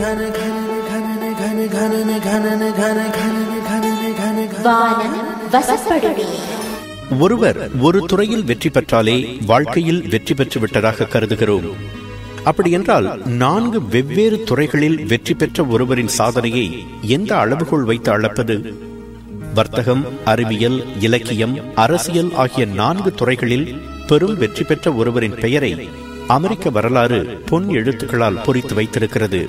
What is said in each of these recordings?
வானம் வசப்படுமே ஒருவர் ஒரு துறையில் வெற்றி பெற்றாலே வாழ்க்கையில் வெற்றி பெற்று விட்டதாக கருதுகிறோம் அப்படியென்றால் நான்கு வெவ்வேறு துறைகளில் வெற்றி பெற்ற ஒருவரின் சாதனையை எந்த அளவுகோல் வைத்து அளப்பது வர்த்தகம் அறிவியல் இலக்கியம் அரசியல் ஆகிய நான்கு துறைகளில் பெரும் வெற்றி பெற்ற ஒருவரின் பெயரை அமெரிக்க வரலாறு பொன் எழுத்துக்களால் பொறித்து வைத்திருக்கிறது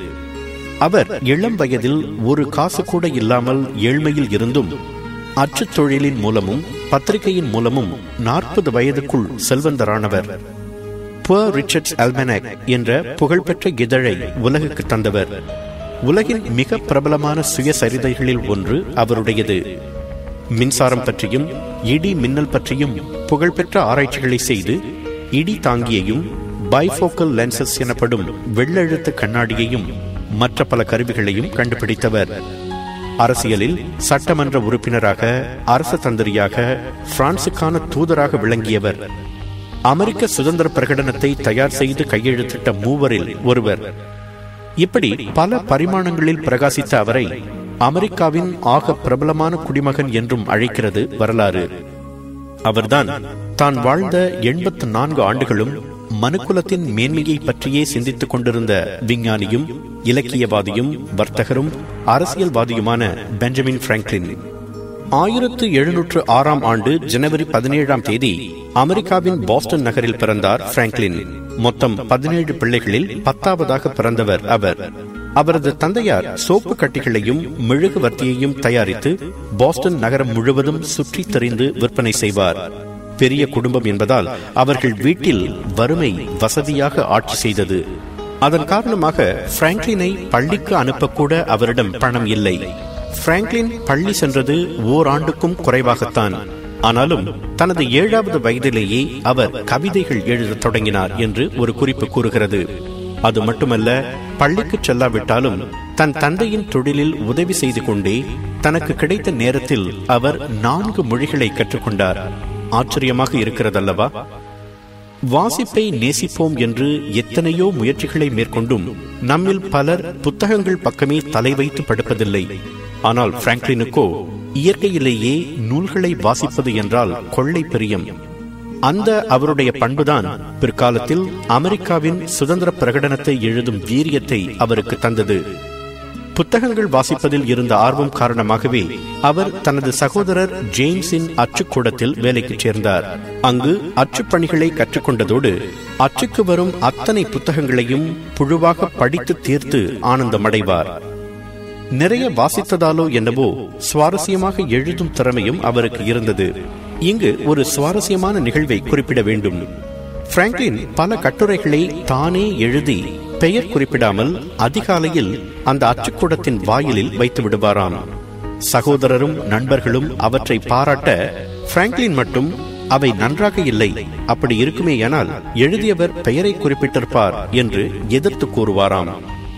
அவர் இளம் வயதில் ஒரு காசு கூட இல்லாமல் ஏழ்மையில் இருந்தும் அச்சுத் தொழிலின் மூலமும் பத்திரிகையின் மூலமும் நாற்பது வயதுக்குள் செல்வந்தரானவர் புவர் ரிச்சர்ட்ஸ் அல்மனாக் என்ற புகழ்பெற்ற இதழை உலகுக்கு தந்தவர் உலகின் மிக பிரபலமான சுயசரிதைகளில் ஒன்று அவருடையது மின்சாரம் பற்றியும் இடி மின்னல் பற்றியும் புகழ்பெற்ற ஆராய்ச்சிகளை செய்து இடி தாங்கியையும் பைஃபோக்கல் லென்சஸ் எனப்படும் வெள்ளெழுத்து கண்ணாடியையும் மற்ற பல கருவிகளையும் கண்டுபிடித்தவர் அரசியலில் சட்டமன்ற உறுப்பினராக அரசு தந்திரியாக பிரான்சுக்கான தூதராக விளங்கியவர் அமெரிக்க சுதந்திர பிரகடனத்தை தயார் செய்து கையெழுத்திட்ட மூவரில் ஒருவர் இப்படி பல பரிமாணங்களில் பிரகாசித்த அவரை அமெரிக்காவின் ஆக பிரபலமான குடிமகன் என்றும் அழைக்கிறது வரலாறு அவர்தான் தான் வாழ்ந்த எண்பத்து நான்கு ஆண்டுகளும் மனுக்குலத்தின் மேன்மையை பற்றியே சிந்தித்துக் கொண்டிருந்த விஞ்ஞானியும் இலக்கியவாதியும் வர்த்தகரும் அரசியல்வாதியுமான பெஞ்சமின் பிராங்க்லின் ஆயிரத்து எழுநூற்று ஆறாம் ஆண்டு ஜனவரி பதினேழாம் தேதி அமெரிக்காவின் பாஸ்டன் நகரில் பிறந்தார் பிராங்க்லின் மொத்தம் பதினேழு பிள்ளைகளில் பத்தாவதாக பிறந்தவர் அவர் அவரது தந்தையார் சோப்பு கட்டிகளையும் மெழுகுவர்த்தியையும் தயாரித்து பாஸ்டன் நகரம் முழுவதும் சுற்றி தெரிந்து விற்பனை செய்வார் பெரிய குடும்பம் என்பதால் அவர்கள் வீட்டில் வறுமை வசதியாக ஆட்சி செய்தது அதன் காரணமாக பிராங்க்லினை பள்ளிக்கு அனுப்பக்கூட அவரிடம் பணம் இல்லை பிராங்க்லின் பள்ளி சென்றது ஓராண்டுக்கும் குறைவாகத்தான் ஆனாலும் தனது ஏழாவது வயதிலேயே அவர் கவிதைகள் எழுதத் தொடங்கினார் என்று ஒரு குறிப்பு கூறுகிறது அது மட்டுமல்ல பள்ளிக்கு செல்லாவிட்டாலும் தன் தந்தையின் தொழிலில் உதவி செய்து கொண்டே தனக்கு கிடைத்த நேரத்தில் அவர் நான்கு மொழிகளை கற்றுக்கொண்டார் ஆச்சரியமாக இருக்கிறதல்லவா வாசிப்பை நேசிப்போம் என்று எத்தனையோ முயற்சிகளை மேற்கொண்டும் நம்மில் பலர் புத்தகங்கள் பக்கமே தலை வைத்து படுப்பதில்லை ஆனால் பிராங்க்லினுக்கோ இயற்கையிலேயே நூல்களை வாசிப்பது என்றால் கொள்ளை பிரியம் அந்த அவருடைய பண்புதான் பிற்காலத்தில் அமெரிக்காவின் சுதந்திர பிரகடனத்தை எழுதும் வீரியத்தை அவருக்கு தந்தது புத்தகங்கள் வாசிப்பதில் இருந்த ஆர்வம் காரணமாகவே அவர் தனது சகோதரர் ஜேம்ஸின் அச்சுக்கூடத்தில் வேலைக்கு சேர்ந்தார் அங்கு அச்சுப்பணிகளை கற்றுக்கொண்டதோடு அச்சுக்கு வரும் அத்தனை புத்தகங்களையும் புழுவாக படித்து தீர்த்து ஆனந்தமடைவார் நிறைய வாசித்ததாலோ என்னவோ சுவாரஸ்யமாக எழுதும் திறமையும் அவருக்கு இருந்தது இங்கு ஒரு சுவாரஸ்யமான நிகழ்வை குறிப்பிட வேண்டும் பிராங்க்லின் பல கட்டுரைகளை தானே எழுதி பெயர் குறிப்பிடாமல் அதிகாலையில் அந்த அச்சுக்கூடத்தின் வாயிலில் வைத்து விடுவாராம் சகோதரரும் நண்பர்களும் அவற்றை பாராட்ட பிராங்க்லின் மட்டும் அவை நன்றாக இல்லை அப்படி இருக்குமேயானால் எழுதியவர் பெயரை குறிப்பிட்டிருப்பார் என்று எதிர்த்து கூறுவாராம்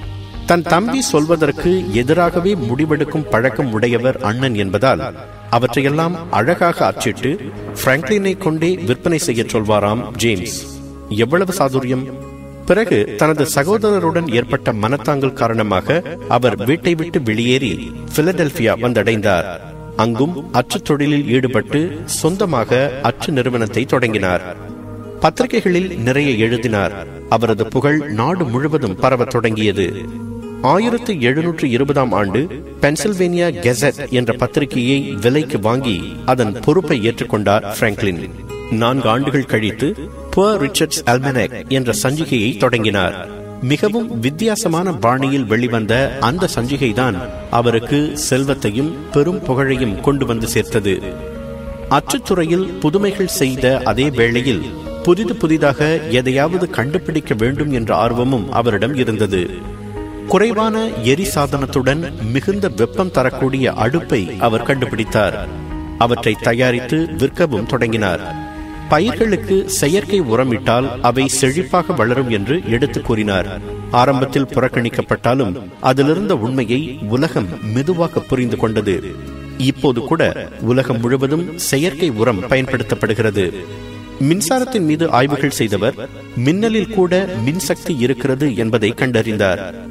தன் தம்பி சொல்வதற்கு எதிராகவே முடிவெடுக்கும் பழக்கம் உடையவர் அண்ணன் என்பதால் அவற்றையெல்லாம் அழகாக அச்சிட்டு பிராங்க்லினை கொண்டே விற்பனை செய்ய சொல்வாராம் ஜேம்ஸ் எவ்வளவு சாதுரியம் பிறகு தனது சகோதரருடன் ஏற்பட்ட மனத்தாங்கல் காரணமாக அவர் வீட்டை விட்டு வெளியேறி பிலடெல்பியா வந்தடைந்தார் அங்கும் அச்சு தொழிலில் ஈடுபட்டு சொந்தமாக அச்சு நிறுவனத்தை தொடங்கினார் பத்திரிகைகளில் நிறைய எழுதினார் அவரது புகழ் நாடு முழுவதும் பரவத் தொடங்கியது ஆயிரத்தி எழுநூற்று இருபதாம் ஆண்டு பென்சில்வேனியா கெசட் என்ற பத்திரிகையை விலைக்கு வாங்கி அதன் பொறுப்பை ஏற்றுக்கொண்டார் பிராங்க்லின் நான்கு ஆண்டுகள் கழித்து புவர் ரிச்சர்ட்ஸ் அல்மனக் என்ற சஞ்சிகையை தொடங்கினார் மிகவும் வித்தியாசமான பாணியில் வெளிவந்த அந்த சஞ்சிகைதான் அவருக்கு செல்வத்தையும் பெரும் புகழையும் கொண்டு வந்து சேர்த்தது அச்சுத்துறையில் புதுமைகள் செய்த அதே வேளையில் புதிது புதிதாக எதையாவது கண்டுபிடிக்க வேண்டும் என்ற ஆர்வமும் அவரிடம் இருந்தது குறைவான எரி சாதனத்துடன் மிகுந்த வெப்பம் தரக்கூடிய அடுப்பை அவர் கண்டுபிடித்தார் அவற்றை தயாரித்து விற்கவும் தொடங்கினார் பயிர்களுக்கு செயற்கை உரமிட்டால் அவை செழிப்பாக வளரும் என்று எடுத்து கூறினார் ஆரம்பத்தில் புறக்கணிக்கப்பட்டாலும் அதிலிருந்த உண்மையை உலகம் மெதுவாக புரிந்து கொண்டது இப்போது கூட உலகம் முழுவதும் செயற்கை உரம் பயன்படுத்தப்படுகிறது மின்சாரத்தின் மீது ஆய்வுகள் செய்தவர் மின்னலில் கூட மின்சக்தி இருக்கிறது என்பதை கண்டறிந்தார்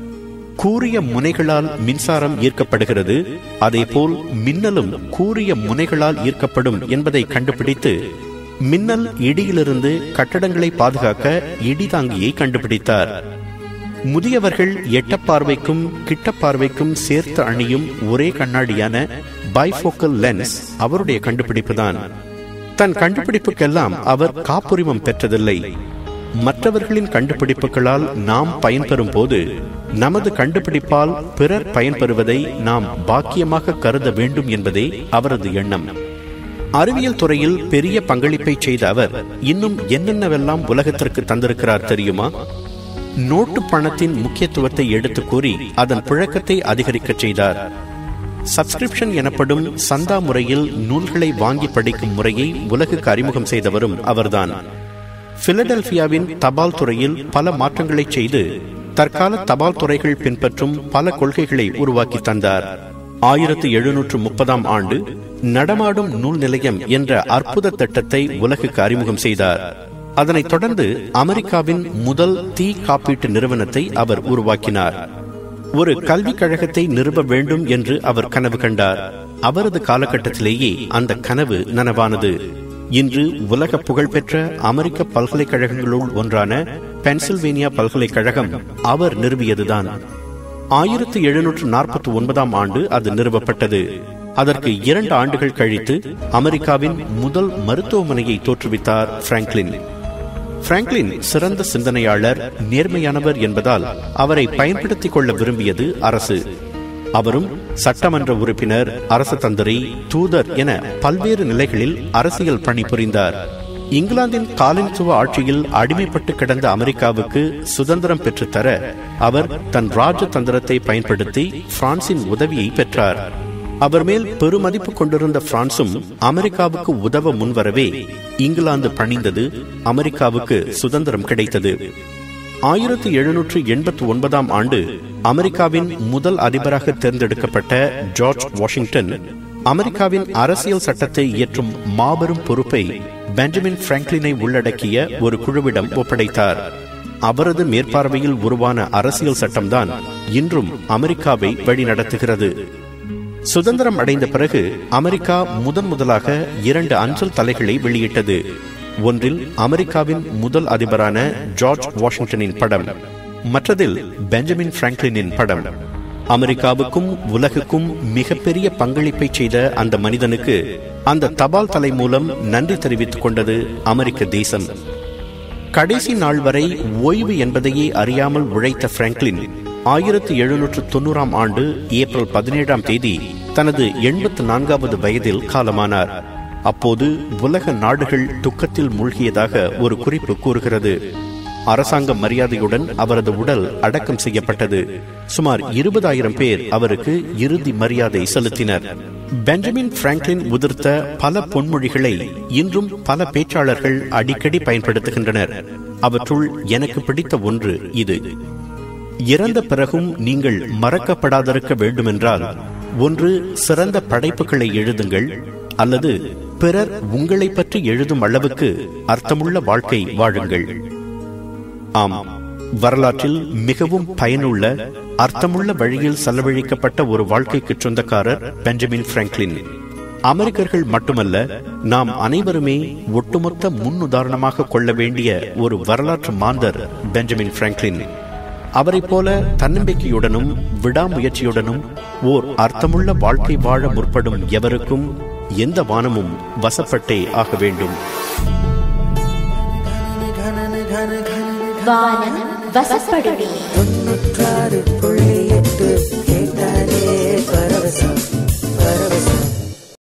கூரிய முனைகளால் மின்சாரம் ஈர்க்கப்படுகிறது அதேபோல் மின்னலும் கூரிய முனைகளால் ஈர்க்கப்படும் என்பதை கண்டுபிடித்து மின்னல் இடியிலிருந்து கட்டடங்களை பாதுகாக்க இடிதாங்கியை கண்டுபிடித்தார் முதியவர்கள் எட்ட பார்வைக்கும் கிட்ட பார்வைக்கும் சேர்த்து அணியும் ஒரே கண்ணாடியான பைஃபோக்கல் லென்ஸ் அவருடைய கண்டுபிடிப்புதான் தன் கண்டுபிடிப்புக்கெல்லாம் அவர் காப்புரிமம் பெற்றதில்லை மற்றவர்களின் கண்டுபிடிப்புகளால் நாம் பயன்பெறும் போது நமது கண்டுபிடிப்பால் பிறர் பயன்பெறுவதை நாம் பாக்கியமாக கருத வேண்டும் என்பதே அவரது எண்ணம் அறிவியல் துறையில் பெரிய பங்களிப்பை செய்த அவர் இன்னும் என்னென்னவெல்லாம் உலகத்திற்கு தந்திருக்கிறார் தெரியுமா நோட்டு பணத்தின் முக்கியத்துவத்தை எடுத்து கூறி அதன் புழக்கத்தை அதிகரிக்கச் செய்தார் சப்ஸ்கிரிப்ஷன் எனப்படும் சந்தா முறையில் நூல்களை வாங்கி படிக்கும் முறையை உலகுக்கு அறிமுகம் செய்தவரும் அவர்தான் பிலடெல்பியாவின் தபால் துறையில் பல மாற்றங்களை செய்து தற்கால தபால் துறைகள் பின்பற்றும் பல கொள்கைகளை உருவாக்கி தந்தார் ஆயிரத்தி எழுநூற்று முப்பதாம் ஆண்டு நடமாடும் நூல் நிலையம் என்ற அற்புத திட்டத்தை உலகுக்கு அறிமுகம் செய்தார் அதனைத் தொடர்ந்து அமெரிக்காவின் முதல் தீ காப்பீட்டு நிறுவனத்தை அவர் உருவாக்கினார் ஒரு கல்விக் கழகத்தை நிறுவ வேண்டும் என்று அவர் கனவு கண்டார் அவரது காலகட்டத்திலேயே அந்த கனவு நனவானது இன்று உலக புகழ்பெற்ற அமெரிக்க பல்கலைக்கழகங்களுள் ஒன்றான பென்சில்வேனியா பல்கலைக்கழகம் அவர் நிறுவியதுதான் ஆயிரத்தி எழுநூற்று நாற்பத்தி ஒன்பதாம் ஆண்டு அது நிறுவப்பட்டது அதற்கு இரண்டு ஆண்டுகள் கழித்து அமெரிக்காவின் முதல் மருத்துவமனையை தோற்றுவித்தார் பிராங்க்லின் பிராங்க்லின் சிறந்த சிந்தனையாளர் நேர்மையானவர் என்பதால் அவரை பயன்படுத்திக் கொள்ள விரும்பியது அரசு அவரும் சட்டமன்ற உறுப்பினர் அரசு தந்திரி தூதர் என பல்வேறு நிலைகளில் அரசியல் பணிபுரிந்தார் இங்கிலாந்தின் காலனித்துவ ஆட்சியில் அடிமைப்பட்டு கிடந்த அமெரிக்காவுக்கு சுதந்திரம் பெற்றுத்தர அவர் தன் ராஜதந்திரத்தை பயன்படுத்தி பிரான்சின் உதவியை பெற்றார் அவர் மேல் பெருமதிப்பு கொண்டிருந்த பிரான்சும் அமெரிக்காவுக்கு உதவ முன்வரவே இங்கிலாந்து பணிந்தது அமெரிக்காவுக்கு சுதந்திரம் கிடைத்தது ஆயிரத்தி எழுநூற்று எண்பத்தி ஒன்பதாம் ஆண்டு அமெரிக்காவின் முதல் அதிபராக தேர்ந்தெடுக்கப்பட்ட ஜார்ஜ் வாஷிங்டன் அமெரிக்காவின் அரசியல் சட்டத்தை இயற்றும் மாபெரும் பொறுப்பை பெஞ்சமின் பிராங்க்லினை உள்ளடக்கிய ஒரு குழுவிடம் ஒப்படைத்தார் அவரது மேற்பார்வையில் உருவான அரசியல் சட்டம்தான் இன்றும் அமெரிக்காவை வழிநடத்துகிறது சுதந்திரம் அடைந்த பிறகு அமெரிக்கா முதன் முதலாக இரண்டு அஞ்சல் தலைகளை வெளியிட்டது ஒன்றில் அமெரிக்காவின் முதல் அதிபரான ஜார்ஜ் வாஷிங்டனின் படம் மற்றதில் பெஞ்சமின் பிராங்க்லினின் படம் அமெரிக்காவுக்கும் உலகுக்கும் மிகப்பெரிய பங்களிப்பை செய்த அந்த மனிதனுக்கு அந்த தபால் தலை மூலம் நன்றி தெரிவித்துக் கொண்டது அமெரிக்க தேசம் கடைசி நாள் வரை ஓய்வு என்பதையே அறியாமல் உழைத்த பிராங்க்லின் ஆயிரத்தி எழுநூற்று தொண்ணூறாம் ஆண்டு ஏப்ரல் பதினேழாம் தேதி தனது எண்பத்து நான்காவது வயதில் காலமானார் அப்போது உலக நாடுகள் துக்கத்தில் மூழ்கியதாக ஒரு குறிப்பு கூறுகிறது அரசாங்க மரியாதையுடன் அவரது உடல் அடக்கம் செய்யப்பட்டது சுமார் இருபதாயிரம் பேர் அவருக்கு இறுதி மரியாதை செலுத்தினர் பெஞ்சமின் பிராங்க்லின் உதிர்த்த பல பொன்மொழிகளை இன்றும் பல பேச்சாளர்கள் அடிக்கடி பயன்படுத்துகின்றனர் அவற்றுள் எனக்கு பிடித்த ஒன்று இது இறந்த பிறகும் நீங்கள் மறக்கப்படாதிருக்க வேண்டுமென்றால் ஒன்று சிறந்த படைப்புகளை எழுதுங்கள் அல்லது பிறர் உங்களை பற்றி எழுதும் அளவுக்கு அர்த்தமுள்ள வாழ்க்கை வாழுங்கள் ஆம் வரலாற்றில் மிகவும் பயனுள்ள அர்த்தமுள்ள வழியில் செலவழிக்கப்பட்ட ஒரு வாழ்க்கைக்கு சொந்தக்காரர் பெஞ்சமின் பிராங்க்லின் அமெரிக்கர்கள் மட்டுமல்ல நாம் அனைவருமே ஒட்டுமொத்த முன்னுதாரணமாக கொள்ள வேண்டிய ஒரு வரலாற்று மாந்தர் பெஞ்சமின் பிராங்க்லின் அவரைப் போல தன்னம்பிக்கையுடனும் விடாமுயற்சியுடனும் ஓர் அர்த்தமுள்ள வாழ்க்கை வாழ முற்படும் எவருக்கும் எந்த வானமும் வசப்பட்டே ஆக வேண்டும் வானம் வசப்படுமே தொண்ணூற்றாறு புள்ளி